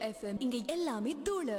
FM இங்க எல்லாமே தூளு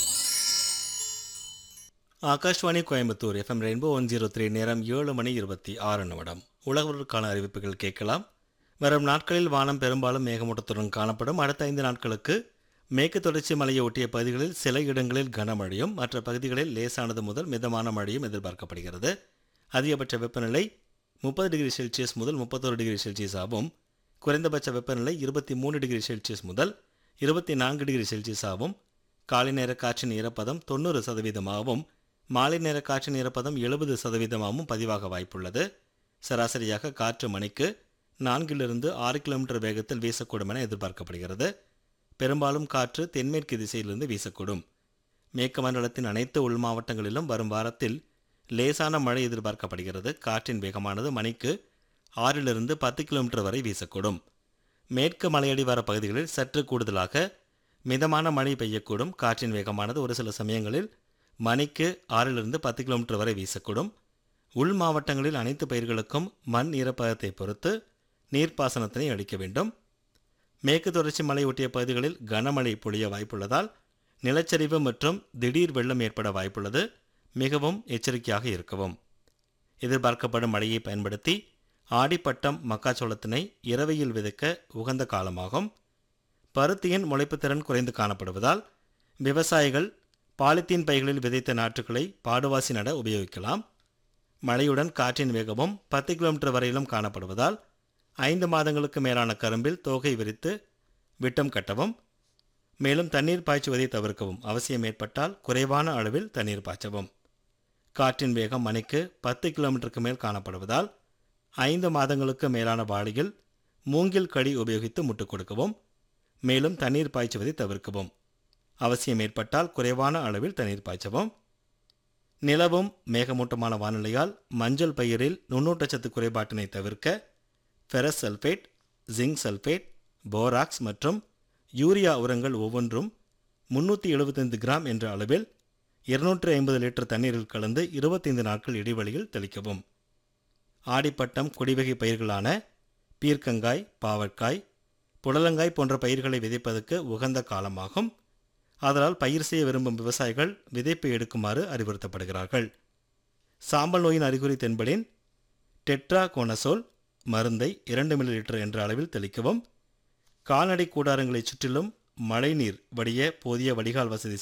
Akashvani Coimbatore FM Rainbow one zero three நேரம் ஏழு மணி இருபத்தி ஆறு நிமிடம் உலகவருக்கான அறிவிப்புகள் கேட்கலாம் வரும் நாட்களில் வானம் பெரும்பாலும் மேகமூட்டத்துடன் காணப்படும் அடுத்த ஐந்து நாட்களுக்கு மேற்கு தொடர்ச்சி மலையை ஒட்டிய பகுதிகளில் சில இடங்களில் கனமழையும் மற்ற பகுதிகளில் லேசானது முதல் மிதமான மழையும் எதிர்பார்க்கப்படுகிறது அதிகபட்ச வெப்பநிலை முப்பது டிகிரி செல்சியஸ் முதல் முப்பத்தொரு டிகிரி செல்சியஸ் ஆகும் குறைந்தபட்ச வெப்பநிலை இருபத்தி மூணு டிகிரி செல்சியஸ் முதல் இருபத்தி நான்கு டிகிரி செல்சியஸ் ஆகும் காலை நேர காற்றின் ஈரப்பதம் தொண்ணூறு சதவீதமாகவும் மாலை நேர காற்றின் ஈரப்பதம் எழுபது சதவீதமாகவும் பதிவாக வாய்ப்புள்ளது சராசரியாக காற்று மணிக்கு நான்கிலிருந்து ஆறு கிலோமீட்டர் வேகத்தில் வீசக்கூடும் என எதிர்பார்க்கப்படுகிறது பெரும்பாலும் காற்று தென்மேற்கு திசையிலிருந்து வீசக்கூடும் மேற்கு மண்டலத்தின் அனைத்து உள் மாவட்டங்களிலும் வரும் வாரத்தில் லேசான மழை எதிர்பார்க்கப்படுகிறது காற்றின் வேகமானது மணிக்கு ஆறிலிருந்து பத்து கிலோமீட்டர் வரை வீசக்கூடும் மேற்கு மலையடிவார பகுதிகளில் சற்று கூடுதலாக மிதமான மழை பெய்யக்கூடும் காற்றின் வேகமானது ஒரு சில சமயங்களில் மணிக்கு ஆறிலிருந்து பத்து கிலோமீட்டர் வரை வீசக்கூடும் உள் மாவட்டங்களில் அனைத்து பயிர்களுக்கும் மண் ஈரப்பதத்தை பொறுத்து நீர்ப்பாசனத்தினை அளிக்க வேண்டும் மேற்கு தொடர்ச்சி மலை ஒட்டிய பகுதிகளில் கனமழை பொழிய வாய்ப்புள்ளதால் நிலச்சரிவு மற்றும் திடீர் வெள்ளம் ஏற்பட வாய்ப்புள்ளது மிகவும் எச்சரிக்கையாக இருக்கவும் எதிர்பார்க்கப்படும் மழையை பயன்படுத்தி ஆடிப்பட்டம் மக்காச்சோளத்தினை இரவையில் விதைக்க உகந்த காலமாகும் பருத்தியின் முளைப்புத்திறன் குறைந்து காணப்படுவதால் விவசாயிகள் பாலித்தீன் பைகளில் விதைத்த நாற்றுகளை பாடுவாசி நட உபயோகிக்கலாம் மழையுடன் காற்றின் வேகமும் பத்து கிலோமீட்டர் வரையிலும் காணப்படுவதால் ஐந்து மாதங்களுக்கு மேலான கரும்பில் தோகை விரித்து விட்டம் கட்டவும் மேலும் தண்ணீர் பாய்ச்சுவதை தவிர்க்கவும் அவசியம் ஏற்பட்டால் குறைவான அளவில் தண்ணீர் பாய்ச்சவும் காற்றின் வேகம் மணிக்கு பத்து கிலோமீட்டருக்கு மேல் காணப்படுவதால் ஐந்து மாதங்களுக்கு மேலான வாளியில் மூங்கில் கடி உபயோகித்து முட்டுக் கொடுக்கவும் மேலும் தண்ணீர் பாய்ச்சுவதை தவிர்க்கவும் அவசியம் ஏற்பட்டால் குறைவான அளவில் தண்ணீர் பாய்ச்சவும் நிலவும் மேகமூட்டமான வானிலையால் மஞ்சள் பயிரில் நுண்ணூட்டச்சத்து குறைபாட்டினை தவிர்க்க ferrous sulphate zinc sulphate borax மற்றும் யூரியா உரங்கள் ஒவ்வொன்றும் முன்னூற்றி எழுபத்தைந்து கிராம் என்ற அளவில் இருநூற்றி ஐம்பது லிட்டர் தண்ணீரில் கலந்து இருபத்தைந்து நாட்கள் இடைவெளியில் தெளிக்கவும் ஆடிப்பட்டம் கொடிவகை பயிர்களான பீர்க்கங்காய் பாவற்காய் புடலங்காய் போன்ற பயிர்களை விதைப்பதற்கு உகந்த காலமாகும் அதனால் பயிர் செய்ய விரும்பும் விவசாயிகள் விதைப்பை எடுக்குமாறு அறிவுறுத்தப்படுகிறார்கள் சாம்பல் நோயின் அறிகுறி தென்படின் டெட்ரா கோனசோல் மருந்தை இரண்டு மில்லி லிட்டர் என்ற அளவில் தெளிக்கவும் கால்நடை கூடாரங்களைச் சுற்றிலும் மழைநீர் வடிய போதிய வடிகால் வசதி